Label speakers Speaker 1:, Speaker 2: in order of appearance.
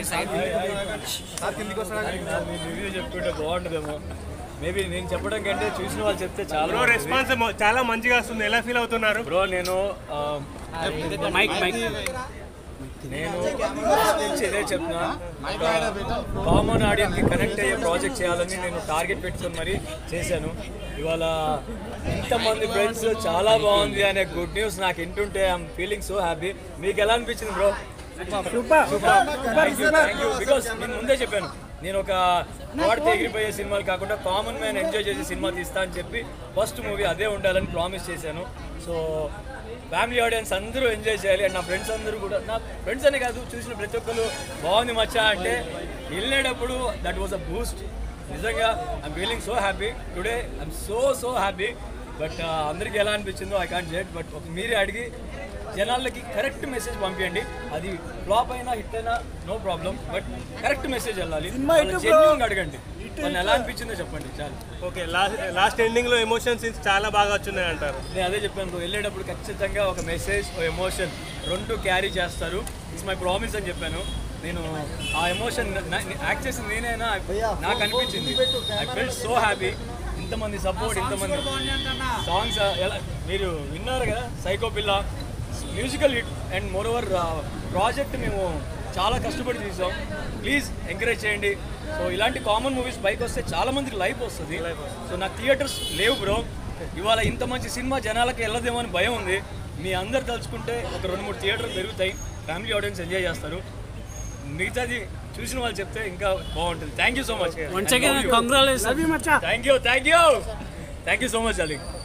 Speaker 1: Review చెప్పుకుంటే బాగుంటుందేమో maybe నేను చెప్పడం కంటే చూసిన వాళ్ళు చెప్తే చాలా
Speaker 2: బ్రో రెస్పాన్స్ చాలా మంచిగా వస్తుంది ఎలా ఫీల్ అవుతున్నారు
Speaker 1: బ్రో నేను మైక్ మైక్ నేను first నుంచి ఇదే చెప్తున్నా కామన్ ఆడియన్స్ కి కనెక్ట్ అయ్యే ప్రాజెక్ట్ చేయాలని నేను టార్గెట్ పెట్టుకొని మరీ చేశాను ఇవాళ ఇంతమంది ఫ్రెండ్స్ చాలా బాగుంది అనే గుడ్ న్యూస్ నాకు వింటుంటే ఐఎమ్ ఫీలింగ్ సో హ్యాపీ మీకు ఎలా అనిపించింది బ్రో థ్యాంక్ యూ బికాస్ నేను ముందే చెప్పాను నేను ఒక వాడితే ఎగిరిపోయే సినిమాలు కాకుండా కామన్ మ్యాన్ ఎంజాయ్ చేసే సినిమా తీస్తా అని చెప్పి ఫస్ట్ మూవీ అదే ఉండాలని ప్రామిస్ చేశాను సో ఫ్యామిలీ ఆడియన్స్ అందరూ ఎంజాయ్ చేయాలి అండ్ నా ఫ్రెండ్స్ అందరూ కూడా నా ఫ్రెండ్స్ అనే కాదు చూసిన ప్రతి ఒక్కరు బాగుంది మచ్చా అంటే వెళ్ళేటప్పుడు దట్ వాజ్ అ బూస్ట్ నిజంగా I'm feeling so happy today I'm so so happy but అందరికీ ఎలా అనిపించిందో ఐ కాంట్ జెట్ బట్ ఒక మీరే అడిగి జనాలకి కరెక్ట్ మెసేజ్ పంపించండి అది ఫ్లాప్ అయినా హిట్ అయినా no problem but correct message వెళ్ళాలి జెన్యున్ అడగండి మన ఎలా అనిపించిందో చెప్పండి చాలు
Speaker 2: ఓకే లాస్ట్ లాస్ట్ ఎండింగ్ లో ఎమోషన్ సీన్స్ చాలా బాగా వచ్చినాయి అంటారు
Speaker 1: నేను అదే చెప్పాను బ్రో వెళ్ళేటప్పుడు ఖచ్చితంగా ఒక మెసేజ్ ఒక ఎమోషన్ రెండు క్యారీ చేస్తారు ఇట్స్ మై ప్రామిస్ అని చెప్పాను నేను ఆ ఎమోషన్ యాక్ట్ చేసింది నేనైనా నాకు అనిపించింది ఐ ఫెల్ సో హ్యాపీ ఇంతమంది సపోర్ట్ ఇంతమంది సాంగ్స్ ఎలా మీరు విన్నారు కదా సైకో పిల్ల musical hit and moreover project మేము చాలా కష్టపడి తీసాం ప్లీజ్ ఎంకరేజ్ చేయండి సో ఇలాంటి కామన్ మూవీస్ బైక్ వస్తే చాలా మందికి లైఫ్ వస్తుంది సో నాకు థియేటర్స్ లేవు బ్రో ఇవాళ ఇంత మంచి సినిమా జనాలకి వెళ్ళదేమో అని భయం ఉంది మీ అందరు తలుచుకుంటే ఒక రెండు మూడు థియేటర్లు పెరుగుతాయి ఫ్యామిలీ ఆడియన్స్ ఎంజాయ్ చేస్తారు మిగతాది చూసిన వాళ్ళు చెప్తే ఇంకా బాగుంటుంది thank you so much
Speaker 3: Once again, congratulations.
Speaker 1: Thank you thank you thank you so much Ali